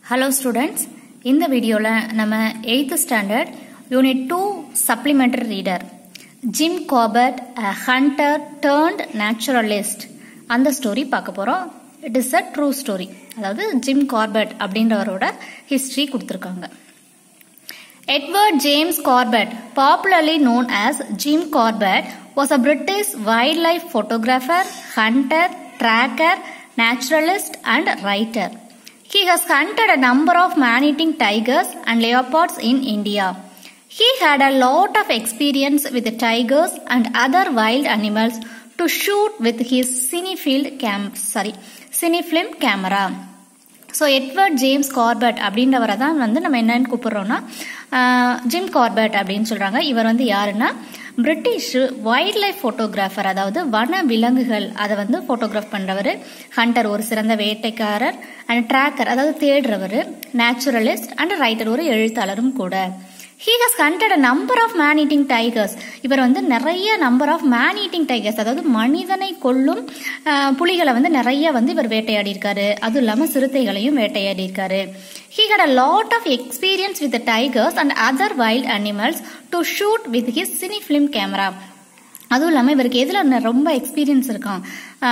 Hello students இந்த வீடியோவில் நம்ம eighth standard unit two supplementary reader Jim Corbett a hunter turned naturalist அந்த story பார்க்க போகிறோம் it is a true story அதாவது ஜிம் கார்பெட் அப்படின்றவரோட ஹிஸ்ட்ரி கொடுத்துருக்காங்க Edward James Corbett, popularly known as Jim Corbett, was a British wildlife photographer, hunter, tracker, naturalist, and writer. He has hunted a number of man-eating tigers and leopards in India. He had a lot of experience with the tigers and other wild animals to shoot with his cinefield cam sorry cinefilm camera. ஸோ Edward James Corbett அப்படின்றவரை தான் வந்து நம்ம என்னன்னு கூப்பிடுறோம்னா Jim Corbett அப்படின்னு சொல்கிறாங்க இவர் வந்து யாருன்னா பிரிட்டிஷ் வைல்ட் லைஃப் ஃபோட்டோகிராஃபர் அதாவது வன விலங்குகள் அதை வந்து ஃபோட்டோகிராஃப் பண்ணுறவர் ஹண்டர் ஒரு சிறந்த வேட்டைக்காரர் அண்ட் ட்ராக்கர் அதாவது தேடுறவர் நேச்சுரலிஸ்ட் அண்ட் ரைட்டர் ஒரு எழுத்தாளரும் கூட he has hunted a number of man eating tigers இவர் வந்து நிறைய number of man eating tigers அதாவது மனிதனை கொல்லும் புலிகளை வந்து நிறைய வந்து இவர் வேட்டையாடி இருக்காரு அதுவும் இல்லாமல் சிறுத்தைகளையும் வேட்டையாடி இருக்காரு he had a lot of experience with tigers and other wild animals to shoot with his cine film camera அதுவும் இல்லாமல் இவருக்கு எதில் ரொம்ப எக்ஸ்பீரியன்ஸ் இருக்கான்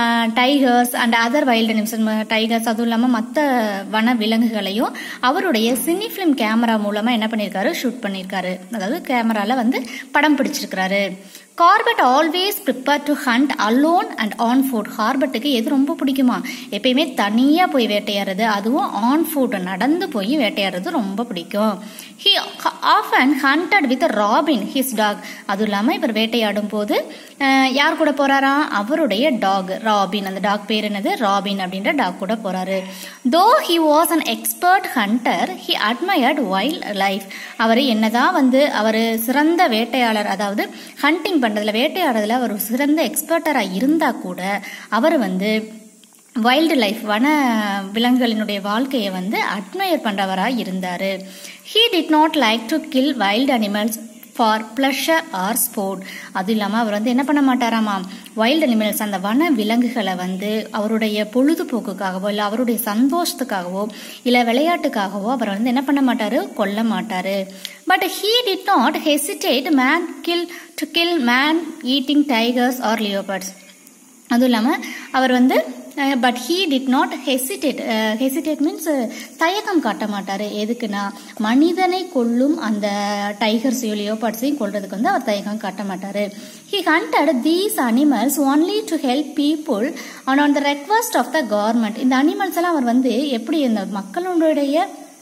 tigers and other wild animals tigers அதுவும் இல்லாமல் மற்ற வன விலங்குகளையும் அவருடைய சினி ஃபிலிம் கேமரா மூலமாக என்ன பண்ணியிருக்காரு ஷூட் பண்ணியிருக்காரு அதாவது கேமராவில் வந்து படம் பிடிச்சிருக்கிறாரு Corbett always prepare to hunt alone and on foot ஹார்பட்டுக்கு எது ரொம்ப பிடிக்குமா எப்பயுமே தனியாக போய் வேட்டையாடுறது அதுவும் ஆன் ஃபுட் நடந்து போய் வேட்டையாடுறது ரொம்ப பிடிக்கும் he often hunted with Robin his dog அதுவும் இல்லாமல் இவர் வேட்டையாடும் போது யார் கூட போறாராம் அவருடைய டாக் ராபின் அந்த டாக் பேர் என்னது ராபின் அப்படின்ற டாக் கூட போறாரு though he was an expert hunter he admired wildlife அவர் என்னதான் வந்து அவர் சிறந்த வேட்டையாளர் அதாவது ஹண்டிங் பண்ணுறதுல வேட்டையாடுறதுல அவர் சிறந்த எக்ஸ்பர்ட்டராக இருந்தால் கூட அவர் வந்து வைல்டு லைஃப் வன விலங்குகளினுடைய வாழ்க்கையை வந்து அட்மயர் பண்ணுறவராக இருந்தார் he did not like to kill wild animals for pleasure or sport அது இல்லாமல் அவர் வந்து என்ன பண்ண மாட்டாராமா வைல்டு அனிமல்ஸ் அந்த வன விலங்குகளை வந்து அவருடைய பொழுதுபோக்குக்காகவோ இல்லை அவருடைய சந்தோஷத்துக்காகவோ இல்லை விளையாட்டுக்காகவோ அவர் வந்து என்ன பண்ண மாட்டார் கொல்ல மாட்டார் but he did not hesitate man kill to kill man eating tigers or leopards அதுவும் இல்லாமல் அவர் வந்து but he did not hesitate hesitate means தயக்கம் காட்ட மாட்டார் எதுக்குன்னா மனிதனை கொல்லும் அந்த டைகர்ஸையும் லியோபாட்ஸையும் கொல்றதுக்கு வந்து அவர் தயக்கம் காட்ட மாட்டார் he hunted these animals only to help people and on the request of the government இந்த அனிமல்ஸ் எல்லாம் அவர் வந்து எப்படி இந்த மக்களுடைய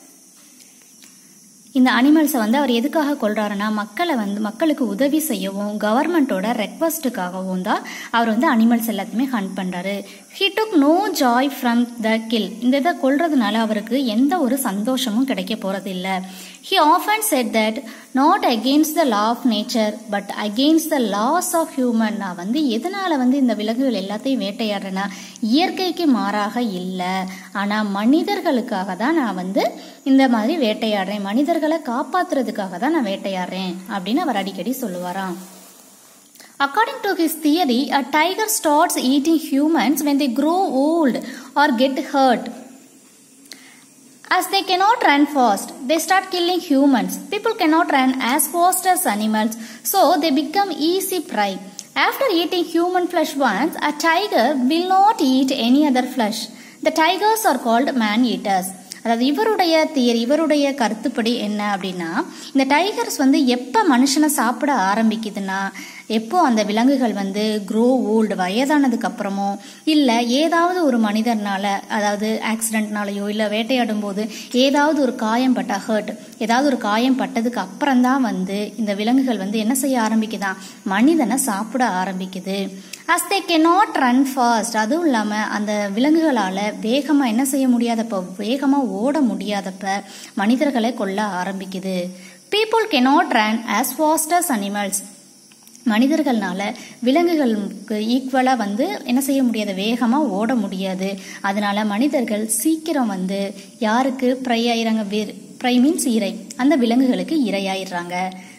இந்த அனிமல்ஸை வந்து அவர் எதுக்காக கொள்றாருன்னா மக்களை வந்து மக்களுக்கு உதவி செய்யவும் கவர்மெண்ட்டோட ரெக்வஸ்ட்டுக்காகவும் தான் அவர் வந்து அனிமல்ஸ் எல்லாத்தையுமே ஹண்ட் பண்ணுறாரு he took no joy from the kill இந்த இதை கொள்றதுனால அவருக்கு எந்த ஒரு சந்தோஷமும் கிடைக்க போகிறது இல்லை he often said that not against the law of nature but against the laws of human நான் வந்து எதனால் வந்து இந்த விலங்குகள் எல்லாத்தையும் வேட்டையாடுறேன்னா இயற்கைக்கு மாறாக இல்லை ஆனால் மனிதர்களுக்காக தான் நான் வந்து இந்த மாதிரி வேட்டையாடுறேன் மனிதர்களை காப்பாத்துறதுக்காக தான் நான் வேட்டையாடுறேன் அப்படின்னு அவர் அடிக்கடி சொல்லுவாராம் According to his theory, a tiger starts eating humans when they grow old or get hurt. As they cannot run fast, they start killing humans. People cannot run as fast as animals, so they become easy prey. After eating human flesh once, a tiger will not eat any other flesh. The tigers are called man eaters. அதாவது இவருடைய theory இவருடைய கருத்துப்படி என்ன அப்படின்னா இந்த tigers வந்து எப்போ மனுஷனை சாப்பிட ஆரம்பிக்குதுன்னா எப்போ அந்த விலங்குகள் வந்து க்ரோ ஓல்டு வயதானதுக்கு அப்புறமோ இல்லை ஏதாவது ஒரு மனிதர்னால அதாவது ஆக்சிடென்ட்னாலையோ இல்லை வேட்டையாடும் போது ஏதாவது ஒரு காயம் பட்ட ஹர்ட் ஏதாவது ஒரு காயம் பட்டதுக்கு அப்புறம் தான் வந்து இந்த விலங்குகள் வந்து என்ன செய்ய ஆரம்பிக்குதான் மனிதனை சாப்பிட ஆரம்பிக்குது as they can not run fast அதுவும் இல்லாமல் அந்த விலங்குகளால் வேகமாக என்ன செய்ய முடியாதப்ப வேகமாக ஓட முடியாதப்ப மனிதர்களை கொல்ல ஆரம்பிக்குது people can not run as fast as animals மனிதர்கள்னால விலங்குகளுக்கு ஈக்குவலாக வந்து என்ன செய்ய முடியாது வேகமாக ஓட முடியாது அதனால மனிதர்கள் சீக்கிரம் வந்து யாருக்கு ப்ரை ஆயிறாங்க ப்ரை மீன்ஸ் இறை அந்த விலங்குகளுக்கு இரையாயிடுறாங்க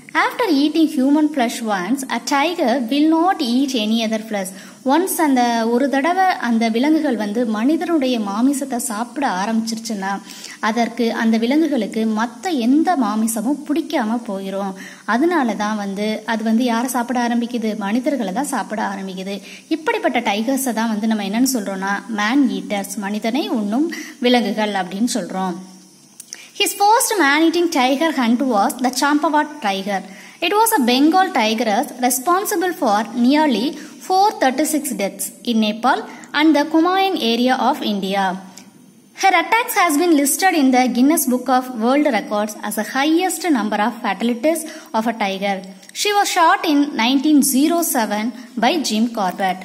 After eating human flesh once, a tiger will not eat any other flesh. Once அந்த ஒரு தடவை அந்த விலங்குகள் வந்து மனிதனுடைய மாமிசத்தை சாப்பிட ஆரம்பிச்சிருச்சுன்னா அதற்கு அந்த விலங்குகளுக்கு மற்ற எந்த மாமிசமும் பிடிக்காம போயிடும் அதனால தான் வந்து அது வந்து யாரை சாப்பிட ஆரம்பிக்குது மனிதர்களை தான் சாப்பிட ஆரம்பிக்குது இப்படிப்பட்ட டைகர்ஸை தான் வந்து நம்ம என்னன்னு சொல்றோம்னா மேன் ஈட்டர்ஸ் மனிதனை உண்ணும் விலங்குகள் அப்படின்னு சொல்றோம் His first man-eating tiger hunt was the Champawat tiger. It was a Bengal tigress responsible for nearly 436 deaths in Nepal and the Kumaon area of India. Her attacks has been listed in the Guinness Book of World Records as the highest number of fatalities of a tiger. She was shot in 1907 by Jim Corbett.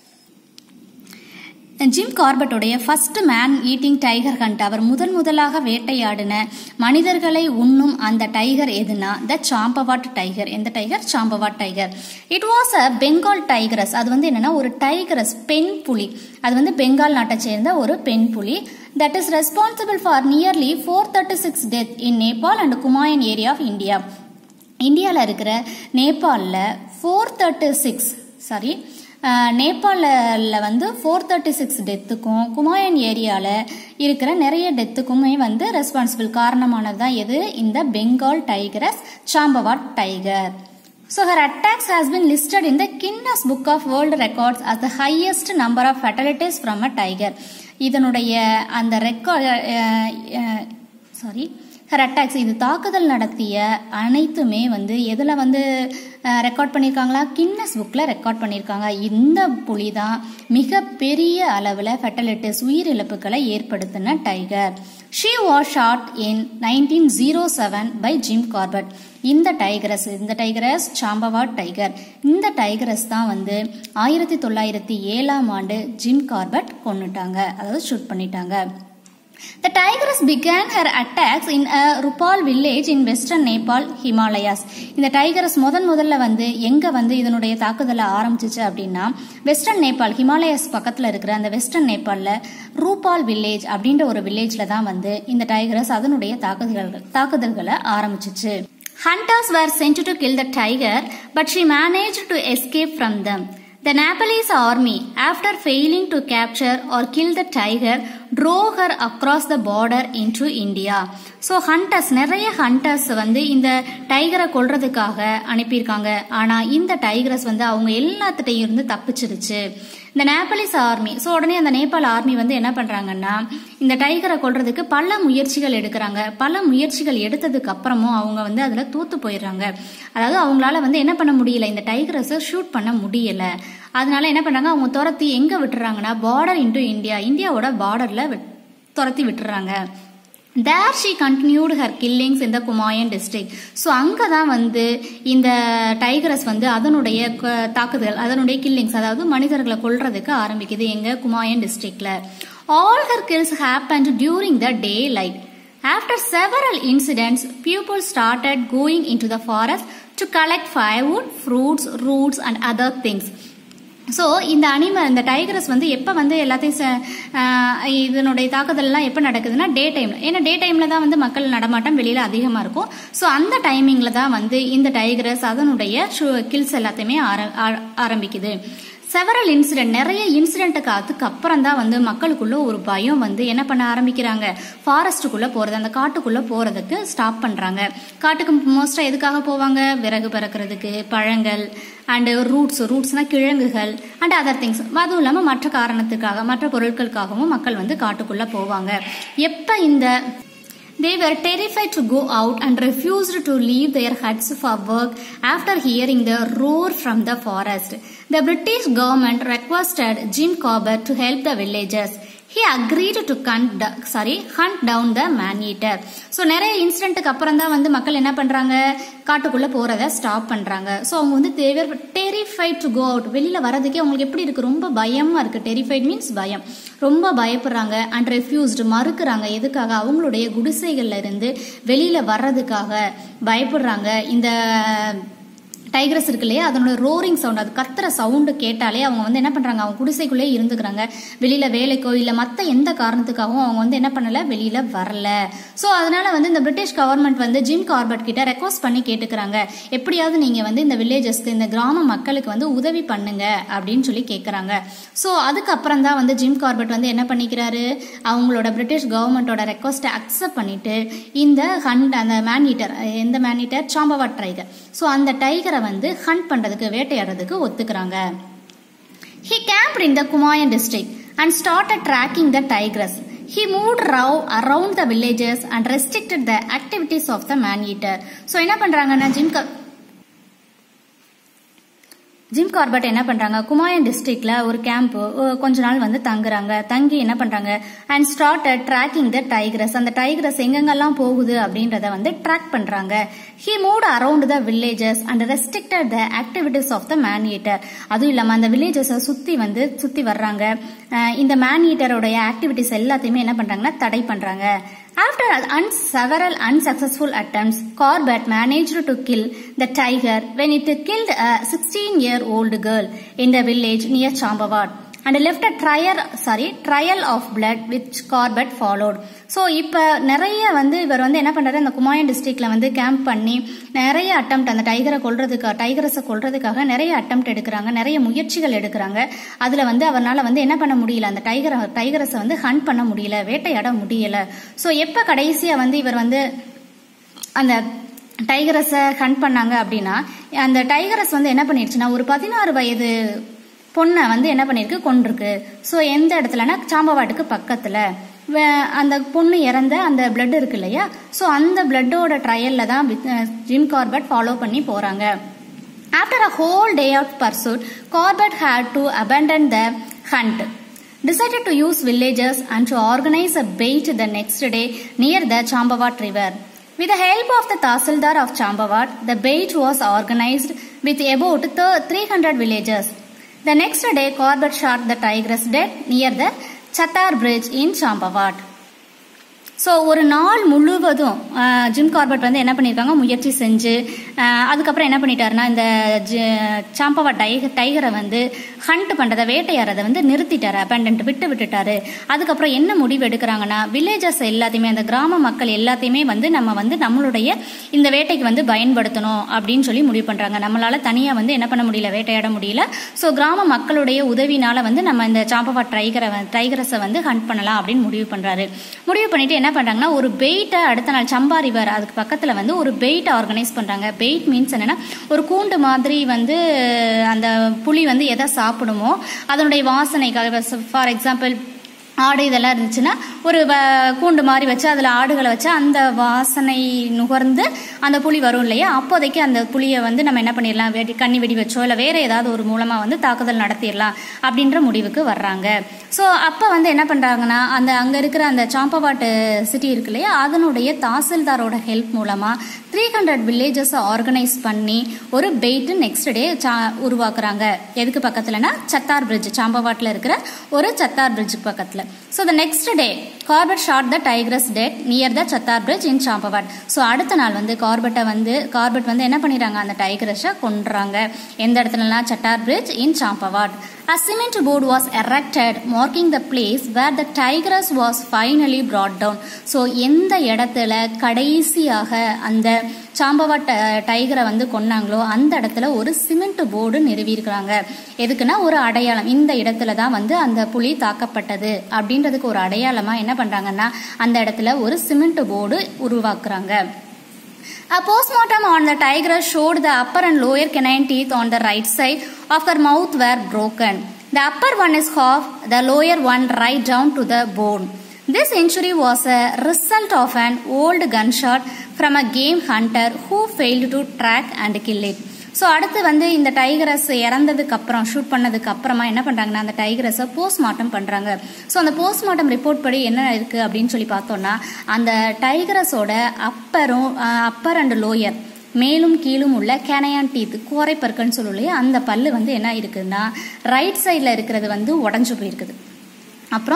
Jim கார்பட்டுடைய first man eating tiger hunt அவர் முதன் முதலாக வேட்டையாடின மனிதர்களை உண்ணும் அந்த tiger எதுனா the Champawat tiger எந்த tiger Champawat tiger it was a Bengal tigress அது வந்து என்னன்னா ஒரு டைகரஸ் பெண் புலி அது வந்து பெங்கால் நாட்டை சேர்ந்த ஒரு பெண் புலி that is responsible for nearly four thirty six death in Nepal and Kumaon area of India இந்தியாவில் இருக்கிற நேபாளில் ஃபோர் தேர்ட்டி சிக்ஸ் சாரி நேபாளில் வந்து ஃபோர் தேர்ட்டி சிக்ஸ் டெத்துக்கும் குமாயன் ஏரியாவில் இருக்கிற நிறைய டெத்துக்குமே வந்து ரெஸ்பான்சிபிள் காரணமானது தான் எது இந்த Bengal tigress Champawat tiger So her attacks has been listed in the Guinness Book of World Records as the highest number of fatalities from a tiger. இதனுடைய அந்த ரெக்கார்ட் சாரி ஹர் அட்டாக்ஸ் இது தாக்குதல் நடத்திய அனைத்துமே வந்து எதில் வந்து ரெக்கார்ட் பண்ணியிருக்காங்களா கின்னஸ் புக்கில் ரெக்கார்ட் பண்ணியிருக்காங்க இந்த புலி தான் மிகப்பெரிய அளவில் ஃபெட்டலிட்டிஸ் உயிரிழப்புகளை ஏற்படுத்தின tiger she was shot in nineteen zero seven by Jim Corbett இந்த டைகரஸ் இந்த டைகரஸ் சாம்பவாட் டைகர் இந்த டைகரஸ் தான் வந்து ஆயிரத்தி தொள்ளாயிரத்தி ஏழாம் ஆண்டு ஜிம் கார்பட் கொண்டுட்டாங்க அதாவது ஷூட் பண்ணிட்டாங்க The tigress began her attacks in a Rupal village in western Nepal, Himalayas. இந்த டைகரஸ் முதன் முதல்ல வந்து எங்க வந்து இதனுடைய தாக்குதலை ஆரம்பிச்சிச்சு அப்படின்னா வெஸ்டர்ன் நேபாள் ஹிமாலயஸ் பக்கத்துல இருக்கிற அந்த வெஸ்டர்ன் நேபாளில் ரூபால் வில்லேஜ் அப்படின்ற ஒரு வில்லேஜ்ல தான் வந்து இந்த டைகரஸ் அதனுடைய தாக்குதல்கள் தாக்குதல்களை ஆரம்பிச்சிச்சு Hunters were sent to kill the tiger, but she managed to escape from them. The Nepalese army, after failing to capture or kill the tiger, drove her across the border into India. So hunters நிறைய hunters வந்து இந்த டைகரை கொல்றதுக்காக அனுப்பியிருக்காங்க ஆனால் இந்த tigress வந்து அவங்க எல்லாத்துட்டையும் இருந்து தப்பிச்சிருச்சு இந்த நேபாளிஸ் ஆர்மி ஸோ உடனே அந்த நேபாள் ஆர்மி வந்து என்ன பண்ணுறாங்கன்னா இந்த டைகரை கொல்றதுக்கு பல முயற்சிகள் எடுக்கிறாங்க பல முயற்சிகள் எடுத்ததுக்கு அப்புறமும் அவங்க வந்து அதில் தூத்து போயிடுறாங்க அதாவது அவங்களால வந்து என்ன பண்ண முடியல இந்த டைகரஸை ஷூட் பண்ண முடியல அதனால என்ன பண்ணுறாங்க அவங்க துரத்தி எங்கே விட்டுறாங்கன்னா பார்டர் இன்டு இந்தியா இந்தியாவோட பார்டரில் துரத்தி விட்டுறாங்க there she continued her killings இந்த குமாயன் டிஸ்ட்ரிக்ட் ஸோ அங்கே தான் வந்து இந்த டைகரஸ் வந்து அதனுடைய தாக்குதல் அதனுடைய கில்லிங்ஸ் அதாவது மனிதர்களை கொல்றதுக்கு ஆரம்பிக்குது எங்கள் குமாயன் டிஸ்ட்ரிக்டில் all her kills happen during the daylight After several incidents, people started going into the forest to collect firewood, fruits, roots, and other things. So இந்த அனிமல் இந்த டைகரஸ் வந்து எப்போ வந்து எல்லாத்தையும் இதனுடைய தாக்குதல்லாம் எப்போ நடக்குதுன்னா டே டைமில் ஏன்னா டே டைமில் தான் வந்து மக்கள் நடமாட்டம் வெளியில் அதிகமாக இருக்கும் ஸோ அந்த டைமிங்கில் தான் வந்து இந்த டைகரஸ் அதனுடைய கில்ஸ் எல்லாத்தையுமே ஆரம்பிக்குது செவரல் இன்சிடென்ட் நிறைய இன்சிடென்ட்டுக்கு அதுக்கு அப்புறம் தான் வந்து மக்களுக்குள்ள ஒரு பயம் வந்து என்ன பண்ண ஆரம்பிக்கிறாங்க ஃபாரஸ்ட்டுக்குள்ளே போகிறது அந்த காட்டுக்குள்ளே போகிறதுக்கு ஸ்டாப் பண்ணுறாங்க காட்டுக்கு மோஸ்ட்டாக எதுக்காக போவாங்க விறகு பறக்கிறதுக்கு பழங்கள் அண்டு ரூட்ஸ் ரூட்ஸ்னால் கிழங்குகள் அண்ட் அதர் திங்ஸ் அதுவும் இல்லாமல் மற்ற காரணத்துக்காக மற்ற பொருட்களுக்காகவும் மக்கள் வந்து காட்டுக்குள்ளே போவாங்க எப்போ இந்த They were terrified to go out and refused to leave their huts for work after hearing the roar from the forest. The British government requested Jim Corbett to help the villagers. He agreed to hunt, sorry, hunt down the man-eater. So நிறைய இன்சிடென்ட்டுக்கு அப்புறம் தான் வந்து மக்கள் என்ன பண்ணுறாங்க காட்டுக்குள்ளே போகிறத ஸ்டாப் பண்ணுறாங்க ஸோ அவங்க வந்து they were terrified to go out வெளியில் வரதுக்கே அவங்களுக்கு எப்படி இருக்குது ரொம்ப பயமாக இருக்குது டெரிஃபைட் மீன்ஸ் பயம் ரொம்ப பயப்படுறாங்க அண்ட் ரெஃப்யூஸ்டு மறுக்கிறாங்க எதுக்காக அவங்களுடைய குடிசைகள்ல இருந்து வெளியில் வர்றதுக்காக பயப்படுறாங்க இந்த டைகரஸ் இருக்கு இல்லையா அதனோட ரோரிங் சவுண்ட் அது கத்துற சவுண்டு கேட்டாலே அவங்க வந்து என்ன பண்றாங்க அவங்க குடிசைக்குள்ளே இருந்துக்கிறாங்க வெளியில வேலைக்கோ இல்ல மத்த எந்த காரணத்துக்காகவும் அவங்க வந்து என்ன பண்ணல வெளியில வரல ஸோ அதனால வந்து இந்த பிரிட்டிஷ் கவர்மெண்ட் வந்து ஜிம் கார்பெட் கிட்ட ரெக்வஸ்ட் பண்ணி கேட்டுக்கிறாங்க எப்படியாவது நீங்க வந்து இந்த வில்லேஜஸ்க்கு இந்த கிராம மக்களுக்கு வந்து உதவி பண்ணுங்க அப்படின்னு சொல்லி கேட்குறாங்க ஸோ அதுக்கப்புறம் தான் வந்து ஜிம் கார்பெட் வந்து என்ன பண்ணிக்கிறாரு அவங்களோட பிரிட்டிஷ் கவர்மெண்ட்டோட ரெக்வஸ்ட்டை அக்செப்ட் பண்ணிட்டு இந்த ஹண்ட் அந்த மேன் ஈட்டர் எந்த man eater Champawat tiger so அந்த டைகரை வந்து ஹண்ட் பண்றதுக்கு வேட்டையாடுறதுக்கு ஒத்துக்கிறாங்க He camped in the Kumayan district and started tracking the tigress. He moved rou- around the villages and restricted the activities of the man-eater. So என்ன பண்றாங்கன்னா gym Jim Corbett என்ன பண்றாங்க குமாயன் டிஸ்ட்ரிக்ட்ல ஒரு கேம்ப் கொஞ்ச நாள் வந்து தங்குறாங்க தங்கி என்ன பண்றாங்க and start tracking the tigress அந்த டைகரஸ் எங்கெங்கெல்லாம் போகுது அப்படின்றத வந்து ட்ராக் பண்றாங்க he moved around the villages and restricted the activities of the man eater அதுவும் இல்லாம அந்த வில்லேஜஸை சுத்தி வந்து சுத்தி வர்றாங்க அஹ் இந்த மேன் ஈட்டரோடைய ஆக்டிவிட்டிஸ் எல்லாத்தையுமே என்ன பண்றாங்கன்னா தடை பண்றாங்க After un- several unsuccessful attempts, Corbett managed to kill the tiger when it killed a 16-year-old girl in the village near Chambawat and left a trial, sorry, trial of blood which Corbett followed. So இப்போ நிறைய வந்து இவர் வந்து என்ன பண்ணுறாரு அந்த குமாயன் டிஸ்ட்ரிக்ட்ல வந்து கேம்ப் பண்ணி நிறைய அட்டம் அந்த டைகரை கொல்றதுக்காக டைகரஸை கொல்றதுக்காக நிறைய அட்டம் எடுக்கிறாங்க நிறைய முயற்சிகள் எடுக்கிறாங்க அதில் வந்து அவரால் வந்து என்ன பண்ண முடியல அந்த டைகரை டைகரஸை வந்து ஹண்ட் பண்ண முடியல வேட்டையாட முடியல ஸோ எப்போ கடைசியாக வந்து இவர் வந்து அந்த டைகரஸை ஹண்ட் பண்ணாங்க அப்படின்னா அந்த டைகரஸ் வந்து என்ன பண்ணிருச்சுன்னா ஒரு பதினாறு வயது பொண்ணை வந்து என்ன பண்ணிருக்கு கொண்டிருக்கு ஸோ எந்த இடத்துலனா சாம்பவாட்டுக்கு பக்கத்தில் அந்த பொண்ணு இறந்த அந்த பிளட் இருக்கு இல்லையா ஸோ அந்த பிளட்டோட ட்ரையலில் தான் ஜிம் கார்பட் ஃபாலோ பண்ணி போகிறாங்க After a whole day of pursuit, Corbett had to abandon the hunt. Decided to use villagers and to organize a bait the next day near the Chambawat river. With the help of the Tahsildar of Chambawat, the bait was organized with about th- 300 villagers. The next day, Corbett shot the tigress dead near the Chatar bridge in Chambawat. So ஒரு நாள் முழுவதும் அஹ், Jim Corbett வந்து என்ன பண்ணியிருக்காங்க முயற்சி செஞ்சு அஹ், அதுக்கப்புறம் என்ன பண்ணிட்டாருன்னா இந்த ஜி- சாம்பவா டைகர் டைகரை வந்து ஹண்ட் பண்ணுறதை வேட்டையாடுறதை வந்து நிறுத்திட்டாரு அபேண்டன்ட் விட்டு விட்டுட்டாரு அதுக்கப்புறம் என்ன முடிவு எடுக்கிறாங்கன்னா வில்லேஜஸ் எல்லாத்தையுமே அந்த கிராம மக்கள் எல்லாத்தையுமே வந்து நம்ம வந்து நம்மளுடைய இந்த வேட்டைக்கு வந்து பயன்படுத்தணும் அப்படின்னு சொல்லி முடிவு பண்ணுறாங்க நம்மளால தனியாக வந்து என்ன பண்ண முடியல வேட்டையாட முடியல ஸோ கிராம மக்களுடைய உதவினால வந்து நம்ம இந்த சாம்பவா டைகரை டைகரஸை வந்து ஹண்ட் பண்ணலாம் அப்படின்னு முடிவு பண்ணுறாரு முடிவு பண்ணிட்டு என்ன பண்றாங்கன்னா ஒரு பெயிட்டை அடுத்த நாள் சம்பா ரிவர் அதுக்கு பக்கத்துல வந்து ஒரு பெயிட்டை ஆர்கனைஸ் பண்றாங்க பெயிட் மீன்ஸ் என்னன்னா ஒரு கூண்டு மாதிரி வந்து அந்த புலி வந்து எதை சாப்பிடுமோ அதனுடைய வாசனைக்காக ஃபார் எக்ஸாம்பிள் ஆடு இதெல்லாம் இருந்துச்சுன்னா ஒரு வ- கூண்டு மாதிரி வச்சு அதில் ஆடுகளை வச்சு அந்த வாசனை நுகர்ந்து அந்த புலி வரும் இல்லையா அப்போதைக்கு அந்த புலியை வந்து நம்ம என்ன பண்ணிடலாம் வெடி கண்ணி வெடி வச்சோ இல்லை வேற ஏதாவது ஒரு மூலமாக வந்து தாக்குதல் நடத்திடலாம் அப்படின்ற முடிவுக்கு வர்றாங்க ஸோ அப்போ வந்து என்ன பண்ணுறாங்கன்னா அந்த அங்கே இருக்கிற அந்த சாம்பவாட்டு சிட்டி இருக்கு இல்லையா அதனுடைய தாசில்தாரோட ஹெல்ப் மூலமாக த்ரீ ஹண்ட்ரட் வில்லேஜஸை ஆர்கனைஸ் பண்ணி ஒரு பெயிட்டு நெக்ஸ்ட் டே சா உருவாக்குறாங்க எதுக்கு பக்கத்துலனா சத்தார் பிரிட்ஜ் சாம்பவாட்டில் இருக்கிற ஒரு சத்தார் பிரிட்ஜ் பக்கத்தில் so the next day Corbett shot the tigress dead near the Chatar bridge in Champawat so அடுத்த நாள் வந்து கார்பெட்டை வந்து கார்பெட் வந்து என்ன பண்ணிடுறாங்க அந்த டைகரஸை கொன்றாங்க எந்த இடத்துலலாம் Chatar bridge in Champawat A cement board was erected marking the place where the tigress was finally brought down. So எந்த இடத்துல கடைசியாக அந்த சாம்பவா ட- டைகரை வந்து கொன்னாங்களோ அந்த இடத்துல ஒரு சிமெண்ட் போர்டு நிறுவியிருக்கிறாங்க எதுக்குன்னா ஒரு அடையாளம் இந்த இடத்துல தான் வந்து அந்த புலி தாக்கப்பட்டது அப்படின்றதுக்கு ஒரு அடையாளமா என்ன பண்றாங்கன்னா அந்த இடத்துல ஒரு சிமெண்ட் போர்டு உருவாக்குறாங்க A postmortem on the tigress showed the upper and lower canine teeth on the right side of her mouth were broken. The upper one is half, the lower one right down to the bone. This injury was a result of an old gunshot from a game hunter who failed to track and kill it. So அடுத்து வந்து இந்த tigris இறந்ததுக்கு அப்புறம் shoot பண்ணதுக்கு அப்புறமா என்ன பண்றாங்கன்னா அந்த டைகரஸை போஸ்ட்மார்ட்டம் பண்றாங்க ஸோ அந்த போஸ்ட்மார்ட்டம் ரிப்போர்ட் படி என்ன இருக்கு அப்படின்னு சொல்லி பார்த்தோம்னா அந்த டைகரஸோட அப்பரும் அப்பர் அண்ட் லோயர் மேலும் கீழும் உள்ள கேனையான் டீத் கோரை பற்கன்னு சொல்லுவோம் இல்லையா அந்த பல்லு வந்து என்ன இருக்குன்னா ரைட் சைடில் இருக்கிறது வந்து உடஞ்சு போயிருக்குது அப்புறம்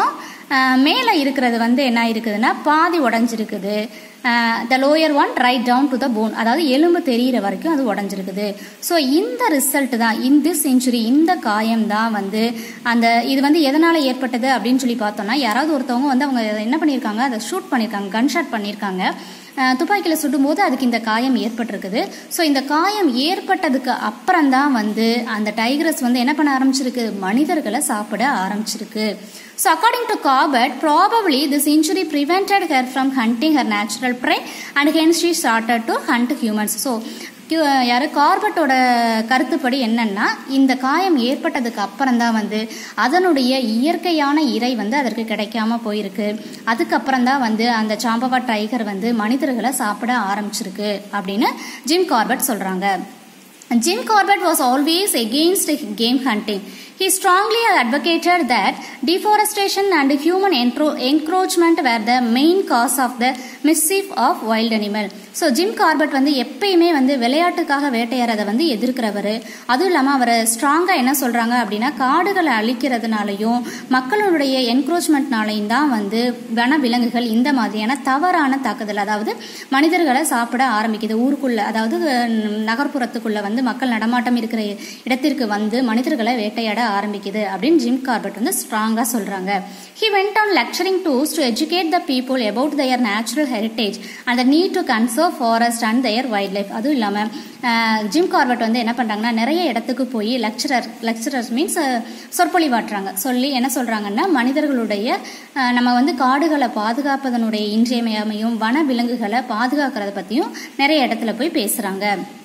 மேலே இருக்கிறது வந்து என்ன இருக்குதுன்னா பாதி உடஞ்சிருக்குது the lower one right down to the bone அதாவது எலும்பு தெரியிற வரைக்கும் அது உடஞ்சிருக்குது ஸோ இந்த ரிசல்ட் தான் இன் திஸ் செஞ்சுரி இந்த காயம் தான் வந்து அந்த இது வந்து எதனால் ஏற்பட்டது அப்படின்னு சொல்லி பார்த்தோம்னா யாராவது ஒருத்தவங்க வந்து அவங்க என்ன பண்ணியிருக்காங்க அதை ஷூட் பண்ணியிருக்காங்க கன் ஷாட் பண்ணியிருக்காங்க துப்பாக்கியில் சுடும்போது அதுக்கு இந்த காயம் ஏற்பட்டிருக்குது ஸோ இந்த காயம் ஏற்பட்டதுக்கு அப்புறம் தான் வந்து அந்த டைக்ரஸ் வந்து என்ன பண்ண ஆரம்பிச்சிருக்கு மனிதர்களை சாப்பிட ஆரம்பிச்சிருக்கு so according to Corbett probably this injury prevented her from hunting her natural prey and hence she started to hunt humans so யார் கார்பட்டோட கருத்துப்படி என்னன்னா இந்த காயம் ஏற்பட்டதுக்கு அப்புறம் தான் வந்து அதனுடைய இயற்கையான இறை வந்து அதற்கு கிடைக்காம போயிருக்கு அதுக்கப்புறம் தான் வந்து அந்த சாம்பவா டைகர் வந்து மனிதர்களை சாப்பிட ஆரம்பிச்சிருக்கு அப்படின்னு ஜிம் கார்பட் சொல்றாங்க Jim Corbett was always against game hunting He strongly advocated that deforestation and human encroachment were the main cause of the mischief of wild animal. So Jim Corbett வந்து எப்பயுமே வந்து விளையாட்டுக்காக வேட்டையாறதை வந்து எதிர்க்கிறவர் அதுவும் இல்லாமல் அவர் ஸ்ட்ராங்காக என்ன சொல்கிறாங்க அப்படின்னா காடுகளை அழிக்கிறதுனாலையும் மக்களுடைய என்க்ரோச்மெண்ட்னாலையும் தான் வந்து வன விலங்குகள் இந்த மாதிரியான தவறான தாக்குதல் அதாவது மனிதர்களை சாப்பிட ஆரம்பிக்குது ஊருக்குள்ள அதாவது நகர்ப்புறத்துக்குள்ள வந்து மக்கள் நடமாட்டம் இருக்கிற இடத்திற்கு வந்து மனிதர்களை வேட்டையாட ஆரம்பிக்குது அப்படின்னு ஜிம் கார்பட் வந்து ஸ்ட்ராங்காக சொல்கிறாங்க he went on lecturing tours to educate the people about their natural heritage and need to conserve forest and their wildlife அதுவும் இல்லாமல் ஜிம் கார்பட் வந்து என்ன பண்ணுறாங்கன்னா நிறைய இடத்துக்கு போய் லெக்சரர் லெக்சரர்ஸ் மீன்ஸ் சொற்பொழிவாட்டுறாங்க சொல்லி என்ன சொல்கிறாங்கன்னா மனிதர்களுடைய நம்ம வந்து காடுகளை பாதுகாப்பதனுடைய இன்றியமையாமையும் வன விலங்குகளை பாதுகாக்கிறத பற்றியும் நிறைய இடத்துல போய் பேசுகிறாங்க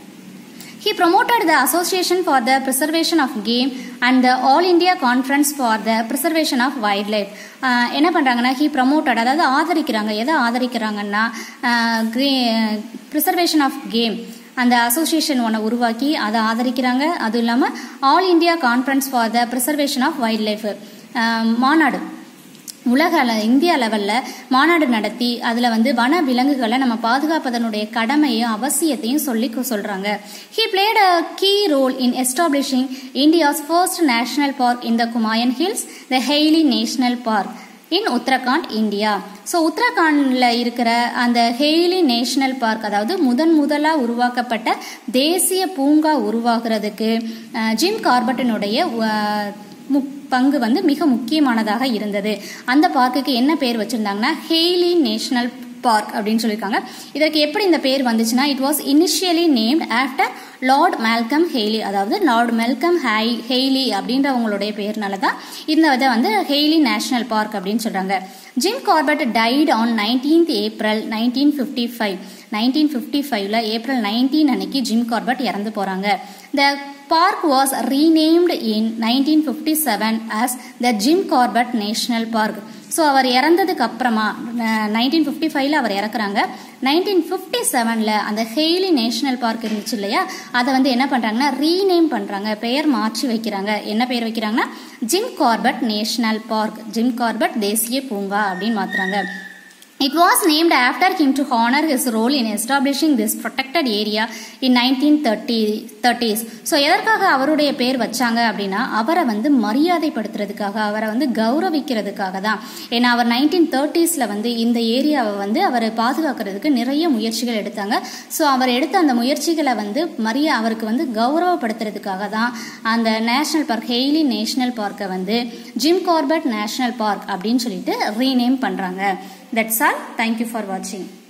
He promoted the Association for the Preservation of Game and the All India Conference for the Preservation of Wildlife. என்ன பண்ணுறாங்கன்னா ஹி ப்ரமோட்டட் அதாவது ஆதரிக்கிறாங்க எதை ஆதரிக்கிறாங்கன்னா ப்ரிசர்வேஷன் ஆஃப் கேம் அந்த அசோசியேஷன் ஒன்றை உருவாக்கி அதை ஆதரிக்கிறாங்க அதுவும் இல்லாமல் all India conference for the preservation of wildlife மாநாடு உலக இந்தியா லெவலில் மாநாடு நடத்தி அதில் வந்து வன விலங்குகளை நம்ம பாதுகாப்பதனுடைய கடமையும் அவசியத்தையும் சொல்லி சொல்கிறாங்க he played a key role in establishing India's first national park in the Kumaon hills the Hailey national park in Uttarakhand India so உத்தரகாண்டில் இருக்கிற அந்த ஹெய்லி நேஷனல் பார்க் அதாவது முதன் முதலாக உருவாக்கப்பட்ட தேசிய பூங்கா உருவாகிறதுக்கு ஜிம் கார்பட்டினுடைய பங்கு வந்து மிக முக்கியமானதாக இருந்தது அந்த பார்க்குக்கு என்ன பேர் வச்சிருந்தாங்கன்னா ஹெய்லி நேஷனல் பார்க் அப்படின்னு சொல்லியிருக்காங்க இதற்கு எப்படி இந்த பேர் வந்துச்சுன்னா it was initially named after Lord Malcolm Hailey அதாவது லார்ட் மெல்கம் ஹை ஹெய்லி அப்படின்றவங்களுடைய பேர்னால தான் இந்த இதை வந்து ஹெய்லி நேஷனல் பார்க் அப்படின்னு சொல்றாங்க Jim Corbett died on nineteenth April nineteen fifty five nineteen fifty ஃபைவ்ல ஏப்ரல் நைன்டீன் அன்னைக்கு ஜிம் கார்பட் இறந்து போறாங்க the park was renamed in nineteen fifty seven as the Jim Corbett national park so அவர் இறந்ததுக்கு அப்புறமா nineteen fifty ஃபைவ்ல அவர் இறக்குறாங்க nineteen fifty செவனில் அந்த ஹெய்லி நேஷனல் பார்க் இருந்துச்சு இல்லையா அதை வந்து என்ன பண்ணுறாங்கன்னா ரீநேம் பண்ணுறாங்க பெயர் மாற்றி வைக்கிறாங்க என்ன பெயர் வைக்கிறாங்கன்னா Jim Corbett national park Jim Corbett தேசிய பூங்கா அப்படின்னு மாத்துறாங்க It was named after him to honor his role in establishing this protected area in 1930s. So எதற்காக அவருடைய பேர் வச்சாங்க அப்படின்னா அவரை வந்து மரியாதைப்படுத்துறதுக்காக அவரை வந்து கௌரவிக்கிறதுக்காக தான் ஏன்னா அவர் நைன்டீன் தேர்ட்டிஸில் வந்து இந்த ஏரியாவை வந்து அவர் பாதுகாக்கிறதுக்கு நிறைய முயற்சிகள் எடுத்தாங்க ஸோ அவர் எடுத்த அந்த முயற்சிகளை வந்து மரியா அவருக்கு வந்து கௌரவப்படுத்துறதுக்காக தான் அந்த national park Hailey national park வந்து ஜிம் கார்பட் நேஷனல் பார்க் அப்படின்னு சொல்லிட்டு ரீநேம் பண்ணுறாங்க That's all. Thank you for watching.